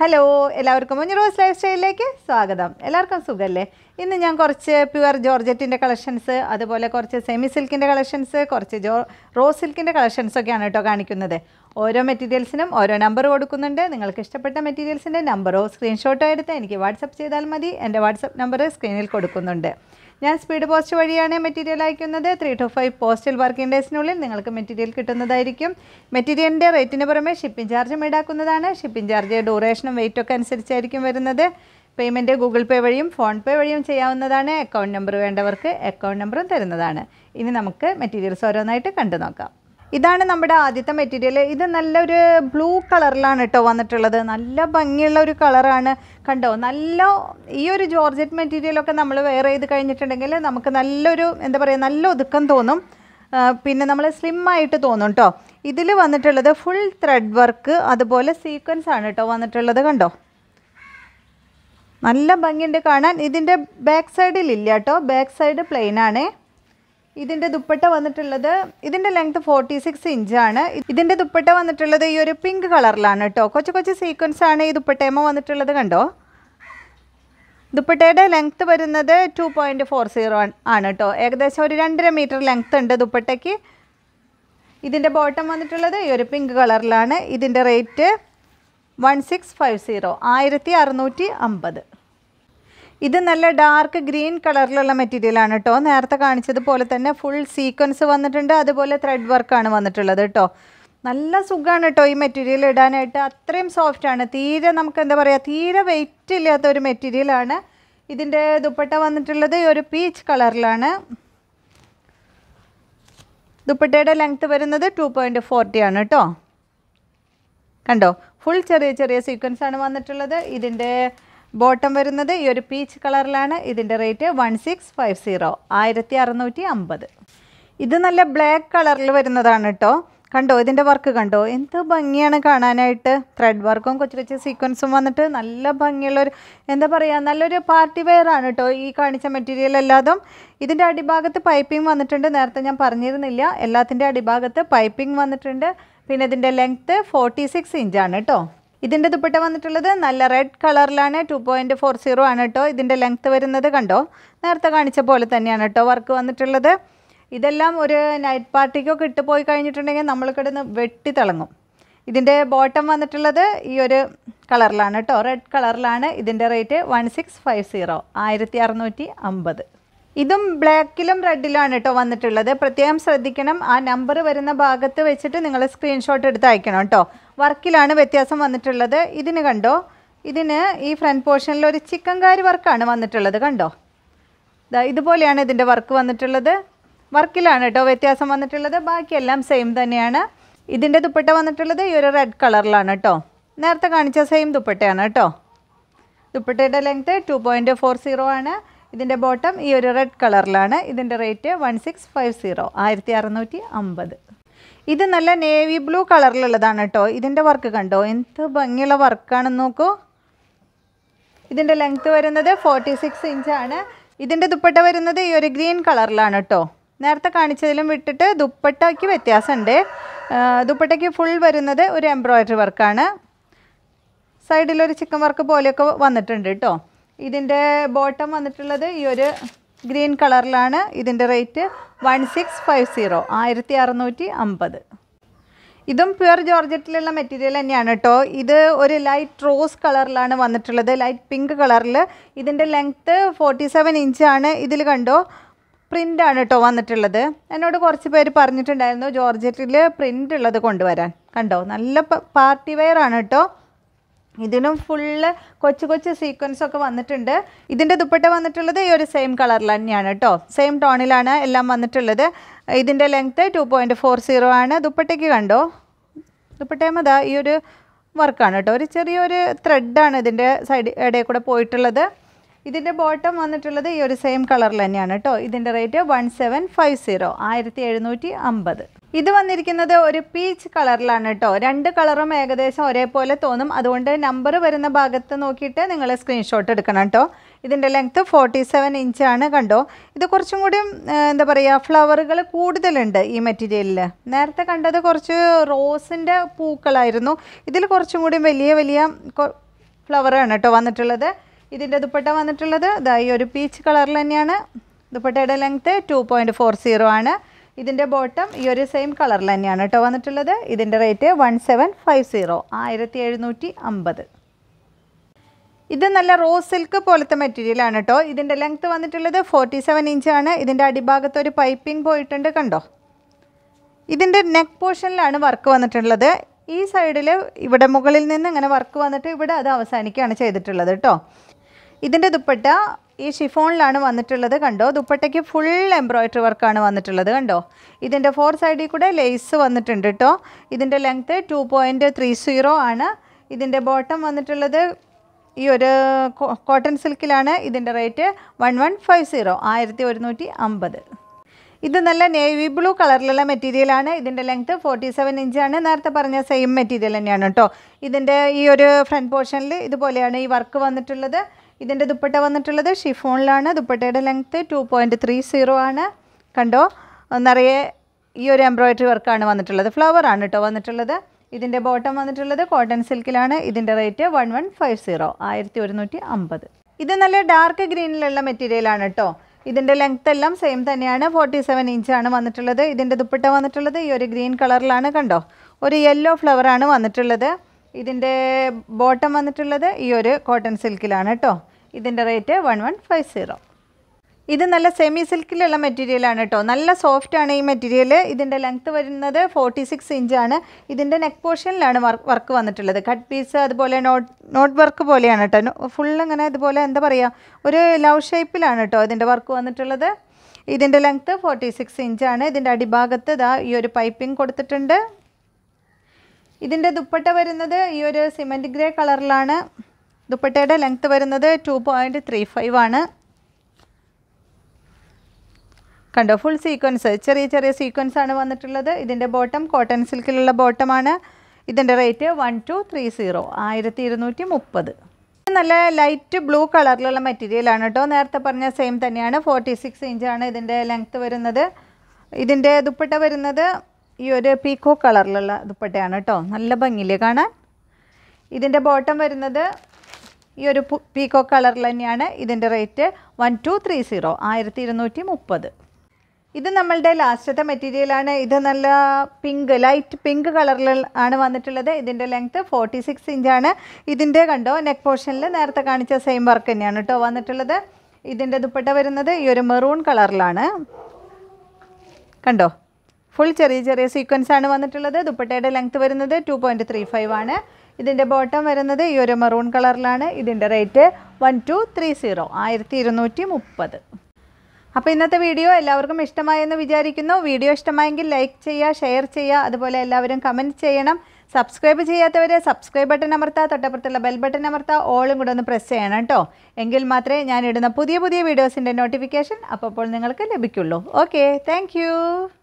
hello എല്ലാവർക്കും മുഞ്ഞ് rose life സ്റ്റൈലിലേക്ക് സ്വാഗതം എല്ലാവർക്കും സുഖമല്ലേ ഇന്ന് ഞാൻ കുറച്ച് പ്യുവർ ജോർജറ്റിൻ്റെ കളക്ഷൻസ് അതുപോലെ കുറച്ച് സെമി സിൽക്കിൻ്റെ കളക്ഷൻസ് കുറച്ച് ജോ റോസ് സിൽക്കിൻ്റെ കളക്ഷൻസ് ഒക്കെയാണ് കേട്ടോ കാണിക്കുന്നത് ഓരോ മെറ്റീരിയൽസിനും ഓരോ നമ്പർ കൊടുക്കുന്നുണ്ട് നിങ്ങൾക്ക് ഇഷ്ടപ്പെട്ട മെറ്റീരിയൽസിൻ്റെ നമ്പറോ സ്ക്രീൻഷോട്ടോ എടുത്ത് എനിക്ക് വാട്സപ്പ് ചെയ്താൽ മതി എൻ്റെ വാട്സപ്പ് നമ്പർ സ്ക്രീനിൽ കൊടുക്കുന്നുണ്ട് ഞാൻ സ്പീഡ് പോസ്റ്റ് വഴിയാണ് മെറ്റീരിയൽ അയക്കുന്നത് three two five postal working ഡേയ്സിനുള്ളിൽ നിങ്ങൾക്ക് മെറ്റീരിയൽ കിട്ടുന്നതായിരിക്കും മെറ്റീരിയലിൻ്റെ റേറ്റിന് പുറമെ ഷിപ്പിംഗ് ചാർജും ഈടാക്കുന്നതാണ് ഷിപ്പിംഗ് ചാർജ് ഡ്യൂറേഷനും വെയിറ്റും ഒക്കെ അനുസരിച്ചായിരിക്കും വരുന്നത് പേയ്മെൻറ്റ് ഗൂഗിൾ പേ വഴിയും ഫോൺ പേ വഴിയും ചെയ്യാവുന്നതാണ് അക്കൗണ്ട് നമ്പർ വേണ്ടവർക്ക് അക്കൗണ്ട് നമ്പറും തരുന്നതാണ് ഇനി നമുക്ക് മെറ്റീരിയൽസ് ഓരോന്നായിട്ട് കണ്ടു നോക്കാം ഇതാണ് നമ്മുടെ ആദ്യത്തെ മെറ്റീരിയൽ ഇത് നല്ലൊരു ബ്ലൂ കളറിലാണ് കേട്ടോ വന്നിട്ടുള്ളത് നല്ല ഭംഗിയുള്ള ഒരു കളറാണ് കണ്ടോ നല്ല ഈ ഒരു ജോർജറ്റ് മെറ്റീരിയലൊക്കെ നമ്മൾ വെയർ ചെയ്ത് കഴിഞ്ഞിട്ടുണ്ടെങ്കിൽ നമുക്ക് നല്ലൊരു എന്താ പറയുക നല്ല ഒതുക്കം തോന്നും ആ, പിന്നെ നമ്മൾ സ്ലിം ആയിട്ട് തോന്നും കേട്ടോ ഇതിൽ വന്നിട്ടുള്ളത് ഫുൾ ത്രെഡ് വർക്ക് അതുപോലെ സീക്വൻസ് ആണ് കേട്ടോ വന്നിട്ടുള്ളത് കണ്ടോ നല്ല ഭംഗിയുണ്ട് കാണാൻ ഇതിൻ്റെ ബാക്ക് സൈഡിൽ ഇല്ല കേട്ടോ ബാക്ക് സൈഡ് പ്ലെയിൻ ആണ് ഇതിൻ്റെ ദുപ്പട്ട വന്നിട്ടുള്ളത് ഇതിൻ്റെ ലെങ്ത് ഫോർട്ടി സിക്സ് ഇഞ്ചാണ് ഇതിൻ്റെ ദുപ്പട്ട വന്നിട്ടുള്ളത് ഈ ഒരു പിങ്ക് കളറിലാണ് കേട്ടോ കൊച്ചു കൊച്ചു സീക്വൻസ് ആണ് ഈ ദുപ്പട്ടയമ്മ വന്നിട്ടുള്ളത് കണ്ടോ ദുപ്പട്ടയുടെ ലെങ്ത് വരുന്നത് ടു പോയിൻറ്റ് ഫോർ സീറോ ആണ് കേട്ടോ ഏകദേശം ഒരു രണ്ടര മീറ്റർ ലെങ്ത് ഉണ്ട് ദുപ്പട്ടയ്ക്ക് ഇതിൻ്റെ ബോട്ടം വന്നിട്ടുള്ളത് ഈ ഒരു പിങ്ക് കളറിലാണ് ഇതിൻ്റെ rate one six five zero ആയിരത്തി അറുന്നൂറ്റി അമ്പത് ഇത് നല്ല ഡാർക്ക് ഗ്രീൻ കളറിലുള്ള മെറ്റീരിയലാണ് കേട്ടോ നേരത്തെ കാണിച്ചതുപോലെ തന്നെ ഫുൾ സീക്വൻസ് വന്നിട്ടുണ്ട് അതുപോലെ ത്രെഡ് വർക്കാണ് വന്നിട്ടുള്ളത് കേട്ടോ നല്ല സുഖമാണ് കേട്ടോ ഈ മെറ്റീരിയൽ ഇടാനായിട്ട് അത്രയും സോഫ്റ്റാണ് തീരെ നമുക്ക് എന്താ പറയുക തീരെ വെയിറ്റ് ഇല്ലാത്ത ഒരു മെറ്റീരിയലാണ് ഇതിൻ്റെ ദുപ്പട്ട വന്നിട്ടുള്ളത് ഈ ഒരു പീച്ച് കളറിലാണ് ദുപ്പട്ടയുടെ ലെങ്ത്ത് വരുന്നത് ടു പോയിൻറ്റ് ഫോർട്ടി ആണ് കേട്ടോ കണ്ടോ ഫുൾ ചെറിയ ചെറിയ സീക്വൻസ് ആണ് വന്നിട്ടുള്ളത് ഇതിൻ്റെ ബോട്ടം വരുന്നത് ഈ ഒരു പീച്ച് കളറിലാണ് ഇതിൻ്റെ rate one six five zero ആയിരത്തി അറുന്നൂറ്റി അമ്പത് ഇത് നല്ല ബ്ലാക്ക് കളറിൽ വരുന്നതാണ് കേട്ടോ കണ്ടോ ഇതിൻ്റെ വർക്ക് കണ്ടോ എന്ത് ഭംഗിയാണ് കാണാനായിട്ട് ത്രെഡ് വർക്കും കൊച്ചു കൊച്ചു സീക്വൻസും വന്നിട്ട് നല്ല ഭംഗിയുള്ളൊരു എന്താ പറയുക നല്ലൊരു പാർട്ടി വെയർ ആണ് കേട്ടോ ഈ കാണിച്ച മെറ്റീരിയൽ എല്ലാതും ഇതിൻ്റെ അടിഭാഗത്ത് പൈപ്പിംഗ് വന്നിട്ടുണ്ട് നേരത്തെ ഞാൻ പറഞ്ഞിരുന്നില്ല എല്ലാത്തിൻ്റെ അടിഭാഗത്ത് പൈപ്പിംഗ് വന്നിട്ടുണ്ട് പിന്നെ ഇതിൻ്റെ ലെങ്ത്ത് ഫോർട്ടി സിക്സ് ഇഞ്ചാണ് കേട്ടോ ഇതിൻ്റെ ദുപ്പട്ട വന്നിട്ടുള്ളത് നല്ല റെഡ് കളറിലാണ് ടു പോയിൻറ്റ് ഫോർ സീറോ ആണ് കേട്ടോ ഇതിൻ്റെ ലെങ്ത്ത് വരുന്നത് കണ്ടോ നേരത്തെ കാണിച്ച പോലെ തന്നെയാണ് കേട്ടോ വർക്ക് വന്നിട്ടുള്ളത് ഇതെല്ലാം ഒരു നൈറ്റ് പാർട്ടിക്കൊക്കെ ഇട്ട് പോയി കഴിഞ്ഞിട്ടുണ്ടെങ്കിൽ നമ്മൾ കിടന്ന് വെട്ടി തിളങ്ങും ഇതിൻ്റെ ബോട്ടം വന്നിട്ടുള്ളത് ഈ ഒരു കളറിലാണ് കേട്ടോ റെഡ് കളറിലാണ് ഇതിൻ്റെ rate one six five zero ആയിരത്തി അറുന്നൂറ്റി അമ്പത് ഇതും ബ്ലാക്കിലും റെഡിലാണ് കേട്ടോ വന്നിട്ടുള്ളത് പ്രത്യേകം ശ്രദ്ധിക്കണം ആ നമ്പർ വരുന്ന ഭാഗത്ത് വെച്ചിട്ട് നിങ്ങൾ സ്ക്രീൻഷോട്ട് എടുത്ത് അയക്കണം കേട്ടോ വർക്കിലാണ് വ്യത്യാസം വന്നിട്ടുള്ളത് ഇതിന് കണ്ടോ ഇതിന് ഈ ഫ്രണ്ട് പോർഷനിൽ ഒരു ചിക്കൻകാരി വർക്കാണ് വന്നിട്ടുള്ളത് കണ്ടോ ദാ ഇതുപോലെയാണ് ഇതിൻ്റെ വർക്ക് വന്നിട്ടുള്ളത് വർക്കിലാണ് കേട്ടോ വ്യത്യാസം വന്നിട്ടുള്ളത് ബാക്കിയെല്ലാം സെയിം തന്നെയാണ് ഇതിൻ്റെ ദുപ്പട്ട വന്നിട്ടുള്ളത് ഈ ഒരു റെഡ് കളറിലാണ് കേട്ടോ നേരത്തെ കാണിച്ച സെയിം ദുപ്പട്ടയാണ് കേട്ടോ ദുപ്പട്ടയുടെ length two point four zero ആണ് ഇതിൻ്റെ ബോട്ടം ഈ ഒരു റെഡ് കളറിലാണ് ഇതിൻ്റെ rate one six five zero ആയിരത്തി അറുന്നൂറ്റി അമ്പത് ഇത് നല്ല നേവി ബ്ലൂ കളറിലുള്ളതാണ് കേട്ടോ ഇതിൻ്റെ വർക്ക് കണ്ടോ എന്ത് ഭംഗിയുള്ള വർക്കാണെന്ന് നോക്കൂ ഇതിൻ്റെ ലെങ്ത്ത് വരുന്നത് ഫോർട്ടി സിക്സ് ഇഞ്ചാണ് ഇതിൻ്റെ ദുപ്പട്ട വരുന്നത് ഈ ഒരു ഗ്രീൻ കളറിലാണ് കേട്ടോ നേരത്തെ കാണിച്ചതിലും വിട്ടിട്ട് ദുപ്പട്ടയ്ക്ക് വ്യത്യാസമുണ്ട് ആ, ദുപ്പട്ടയ്ക്ക് ഫുൾ വരുന്നത് ഒരു എംബ്രോയ്ഡറി വർക്കാണ് സൈഡിലൊരു ചിക്കൻ വർക്ക് പോലെയൊക്കെ വന്നിട്ടുണ്ട് കേട്ടോ ഇതിൻ്റെ ബോട്ടം വന്നിട്ടുള്ളത് ഈ ഒരു ഗ്രീൻ കളറിലാണ് ഇതിൻ്റെ rate one six five zero ആയിരത്തി അറുന്നൂറ്റി അമ്പത് ഇതും പ്യുവർ ജോർജറ്റിലുള്ള മെറ്റീരിയൽ തന്നെയാണ് കേട്ടോ ഇത് ഒരു ലൈറ്റ് റോസ് കളറിലാണ് വന്നിട്ടുള്ളത് ലൈറ്റ് പിങ്ക് കളറിൽ ഇതിൻ്റെ ലെങ്ത്ത് ഫോർട്ടി സെവൻ ഇഞ്ചാണ് ഇതിൽ കണ്ടോ പ്രിൻ്റ് ആണ് കേട്ടോ വന്നിട്ടുള്ളത് എന്നോട് കുറച്ച് പേര് പറഞ്ഞിട്ടുണ്ടായിരുന്നു ജോർജറ്റിൽ പ്രിൻ്റ് ഉള്ളത് കൊണ്ടുവരാൻ കണ്ടോ നല്ല പാർട്ടി വെയർ ആണ് കേട്ടോ ഇതിനും ഫുള്ള് കൊച്ചു കൊച്ചു സീക്വൻസ് ഒക്കെ വന്നിട്ടുണ്ട് ഇതിൻ്റെ ദുപ്പട്ട വന്നിട്ടുള്ളത് ഈ ഒരു സെയിം കളറിൽ തന്നെയാണ് കേട്ടോ സെയിം ടോണിലാണ് എല്ലാം വന്നിട്ടുള്ളത് ഇതിൻ്റെ length two point four zero ആണ് ദുപ്പട്ടയ്ക്ക് കണ്ടോ ദുപ്പട്ടയമ്മ ഈ ഒരു വർക്കാണ് കേട്ടോ ഒരു ചെറിയൊരു ത്രെഡാണ് ഇതിൻ്റെ സൈഡ് ഇടയിൽ കൂടെ പോയിട്ടുള്ളത് ഇതിൻ്റെ ബോട്ടം വന്നിട്ടുള്ളത് ഈ ഒരു സെയിം കളറിൽ തന്നെയാണ് കേട്ടോ ഇതിൻ്റെ rate one seven five zero ആയിരത്തി എഴുന്നൂറ്റി അമ്പത് ഇത് വന്നിരിക്കുന്നത് ഒരു പീച്ച് കളറിലാണ് കേട്ടോ രണ്ട് കളറും ഏകദേശം ഒരേപോലെ തോന്നും അതുകൊണ്ട് നമ്പർ വരുന്ന ഭാഗത്ത് നോക്കിയിട്ട് നിങ്ങൾ സ്ക്രീൻഷോട്ട് എടുക്കണം കേട്ടോ ഇതിൻ്റെ ലെങ്ത്ത് ഫോർട്ടി സെവൻ ഇഞ്ചാണ് കണ്ടോ ഇത് കുറച്ചും കൂടി ആ, എന്താ പറയുക ഫ്ലവറുകൾ കൂടുതലുണ്ട് ഈ മെറ്റീരിയലിൽ നേരത്തെ കണ്ടത് കുറച്ച് റോസിൻ്റെ പൂക്കളായിരുന്നു ഇതിൽ കുറച്ചും കൂടി വലിയ വലിയ കൊ- ഫ്ലവർ ആണ് കേട്ടോ വന്നിട്ടുള്ളത് ഇതിൻ്റെ ദുപ്പട്ട വന്നിട്ടുള്ളത് ഇതാ ഈ ഒരു പീച്ച് കളറിൽ തന്നെയാണ് ദുപ്പട്ടയുടെ length two point four zero ആണ് ഇതിൻ്റെ ബോട്ടം ഈ ഒരു സെയിം കളറിൽ തന്നെയാണ് കേട്ടോ വന്നിട്ടുള്ളത് ഇതിൻ്റെ rate one seven five zero ആയിരത്തി എഴുന്നൂറ്റി അമ്പത് ഇത് നല്ല റോസ് സിൽക്ക് പോലത്തെ മെറ്റീരിയലാണ് കേട്ടോ ഇതിൻ്റെ ലെങ്ത്ത് വന്നിട്ടുള്ളത് ഫോർട്ടി സെവൻ ഇഞ്ചാണ് ഇതിൻ്റെ അടിഭാഗത്ത് ഒരു പൈപ്പിംഗ് പോയിട്ടുണ്ട് കണ്ടോ ഇതിൻ്റെ നെക്ക് പോർഷനിലാണ് വർക്ക് വന്നിട്ടുള്ളത് ഈ സൈഡിൽ ഇവിടെ മുകളിൽ നിന്ന് ഇങ്ങനെ വർക്ക് വന്നിട്ട് ഇവിടെ അത് അവസാനിക്കുകയാണ് ചെയ്തിട്ടുള്ളത് കേട്ടോ ഇതിൻ്റെ ദുപ്പട്ട ഈ ഷിഫോണിലാണ് വന്നിട്ടുള്ളത് കണ്ടോ ദുപ്പട്ടയ്ക്ക് ഫുൾ എംബ്രോയ്ഡറി വർക്കാണ് വന്നിട്ടുള്ളത് കണ്ടോ ഇതിൻ്റെ ഫോർ സൈഡിൽ കൂടെ ലേസ് വന്നിട്ടുണ്ട് കേട്ടോ ഇതിൻ്റെ length two point three zero ആണ് ഇതിൻ്റെ ബോട്ടം വന്നിട്ടുള്ളത് ഈ ഒരു കോ- കോട്ടൺ സിൽക്കിലാണ് ഇതിൻ്റെ rate one one five zero ആയിരത്തി ഒരുന്നൂറ്റി അമ്പത് ഇത് നല്ല നേവി ബ്ലൂ കളറിലുള്ള മെറ്റീരിയലാണ് ഇതിൻ്റെ ലെങ്ത്ത് ഫോർട്ടി സെവൻ ഇഞ്ചാണ് നേരത്തെ പറഞ്ഞ സെയിം മെറ്റീരിയൽ തന്നെയാണ് കേട്ടോ ഇതിൻ്റെ ഈ ഒരു ഫ്രണ്ട് പോർഷനിൽ ഇതുപോലെയാണ് ഈ വർക്ക് വന്നിട്ടുള്ളത് ഇതിൻ്റെ ദുപ്പട്ട വന്നിട്ടുള്ളത് ഷിഫോണിലാണ് ദുപ്പട്ടയുടെ length two point three zero ആണ് കണ്ടോ നിറയെ ഈ ഒരു എംബ്രോയ്ഡറി വർക്കാണ് വന്നിട്ടുള്ളത് ഫ്ലവർ ആണ് കേട്ടോ വന്നിട്ടുള്ളത് ഇതിൻ്റെ ബോട്ടം വന്നിട്ടുള്ളത് കോട്ടൺ സിൽക്കിലാണ് ഇതിൻ്റെ rate one one five zero ആയിരത്തി ഒരുന്നൂറ്റി അമ്പത് ഇത് നല്ല ഡാർക്ക് ഗ്രീനിലുള്ള മെറ്റീരിയലാണ് കേട്ടോ ഇതിൻ്റെ ലെങ്ത് എല്ലാം സെയിം തന്നെയാണ് ഫോർട്ടി സെവൻ ഇഞ്ചാണ് വന്നിട്ടുള്ളത് ഇതിൻ്റെ ദുപ്പട്ട വന്നിട്ടുള്ളത് ഈ ഒരു ഗ്രീൻ കളറിലാണ് കണ്ടോ ഒരു യെല്ലോ ഫ്ലവറാണ് വന്നിട്ടുള്ളത് ഇതിൻ്റെ ബോട്ടം വന്നിട്ടുള്ളത് ഈ ഒരു കോട്ടൺ സിൽക്കിലാണ് കേട്ടോ ഇതിൻ്റെ rate one one five zero ഇത് നല്ല സെമി സിൽക്കിലുള്ള മെറ്റീരിയലാണ് കേട്ടോ നല്ല സോഫ്റ്റ് ആണ് ഈ മെറ്റീരിയൽ ഇതിൻ്റെ ലെങ്ത്ത് വരുന്നത് ഫോർട്ടി സിക്സ് ഇഞ്ചാണ് ഇതിൻ്റെ നെക്ക് പോർഷനിലാണ് വർക്ക് വന്നിട്ടുള്ളത് കട്ട് പീസ് അതുപോലെ നോട്ട് നോട്ട് വർക്ക് പോലെയാണ് കേട്ടോ ഫുൾ ഇങ്ങനെ ഇതുപോലെ എന്താ പറയുക ഒരു ലവ് ഷേപ്പിലാണ് കേട്ടോ ഇതിൻ്റെ വർക്ക് വന്നിട്ടുള്ളത് ഇതിൻ്റെ ലെങ്ത്ത് ഫോർട്ടി സിക്സ് ഇഞ്ചാണ് ഇതിൻ്റെ അടിഭാഗത്ത് ഇതാ ഈ ഒരു പൈപ്പിംഗ് കൊടുത്തിട്ടുണ്ട് ഇതിൻ്റെ ദുപ്പട്ട വരുന്നത് ഈ ഒരു സിമൻറ്റ് ഗ്രേ കളറിലാണ് ദുപ്പട്ടയുടെ ലെങ്ത്ത് വരുന്നത് ടു പോയിൻറ്റ് ത്രീ ഫൈവ് ആണ് കണ്ടോ ഫുൾ സീക്വൻസ് ചെറിയ ചെറിയ സീക്വൻസ് ആണ് വന്നിട്ടുള്ളത് ഇതിൻ്റെ ബോട്ടം കോട്ടൺ സിൽക്കിലുള്ള ബോട്ടമാണ് ഇതിൻ്റെ rate one two three zero ആയിരത്തി ഇരുന്നൂറ്റി മുപ്പത് നല്ല ലൈറ്റ് ബ്ലൂ കളറിലുള്ള മെറ്റീരിയലാണ് കേട്ടോ നേരത്തെ പറഞ്ഞ സെയിം തന്നെയാണ് ഫോർട്ടി സിക്സ് ഇഞ്ചാണ് ഇതിൻ്റെ ലെങ്ത്ത് വരുന്നത് ഇതിൻ്റെ ദുപ്പട്ട വരുന്നത് ഈ ഒരു പീക്കോ കളറിലുള്ള ദുപ്പട്ടയാണ് കേട്ടോ നല്ല ഭംഗിയില്ലേ കാണാൻ ഇതിൻ്റെ ബോട്ടം വരുന്നത് ഈ ഒരു പു- പീക്കോ കളറിൽ തന്നെയാണ് ഇതിൻ്റെ rate one two three zero ആയിരത്തി ഇരുന്നൂറ്റി മുപ്പത് ഇത് നമ്മളുടെ ലാസ്റ്റത്തെ മെറ്റീരിയലാണ് ഇത് നല്ല പിങ്ക് ലൈറ്റ് പിങ്ക് കളറിൽ ആണ് വന്നിട്ടുള്ളത് ഇതിൻ്റെ ലെങ്ത്ത് ഫോർട്ടി സിക്സ് ഇഞ്ചാണ് ഇതിൻ്റെ കണ്ടോ നെക്ക് പോർഷനിൽ നേരത്തെ കാണിച്ച സെയിം വർക്ക് തന്നെയാണ് കേട്ടോ വന്നിട്ടുള്ളത് ഇതിൻ്റെ ദുപ്പട്ട വരുന്നത് ഈ ഒരു മെറൂൺ കളറിലാണ് കണ്ടോ ഫുൾ ചെറിയ ചെറിയ സീക്വൻസ് ആണ് വന്നിട്ടുള്ളത് ദുപ്പട്ടയുടെ ലെങ്ത്ത് വരുന്നത് ടു പോയിൻറ്റ് ത്രീ ഫൈവ് ആണ് ഇതിൻ്റെ ബോട്ടം വരുന്നത് ഈ ഒരു മെറൂൺ കളറിലാണ് ഇതിൻ്റെ rate one two three zero ആയിരത്തി ഇരുന്നൂറ്റി മുപ്പത് അപ്പോൾ ഇന്നത്തെ വീഡിയോ എല്ലാവർക്കും ഇഷ്ടമായെന്ന് വിചാരിക്കുന്നു വീഡിയോ ഇഷ്ടമായെങ്കിൽ ലൈക്ക് ചെയ്യുക ഷെയർ ചെയ്യുക അതുപോലെ എല്ലാവരും കമൻറ്റ് ചെയ്യണം സബ്സ്ക്രൈബ് ചെയ്യാത്തവരെ സബ്സ്ക്രൈബ് ബട്ടൺ അമർത്തുക തൊട്ടപ്പുറത്തുള്ള ബെൽ ബട്ടൺ അമർത്തുക ഓളും കൂടെ ഒന്ന് പ്രസ് ചെയ്യണം കേട്ടോ എങ്കിൽ മാത്രമേ ഞാൻ ഇടുന്ന പുതിയ പുതിയ വീഡിയോസിൻ്റെ നോട്ടിഫിക്കേഷൻ അപ്പോൾ നിങ്ങൾക്ക് ലഭിക്കുള്ളൂ ഓക്കെ താങ്ക്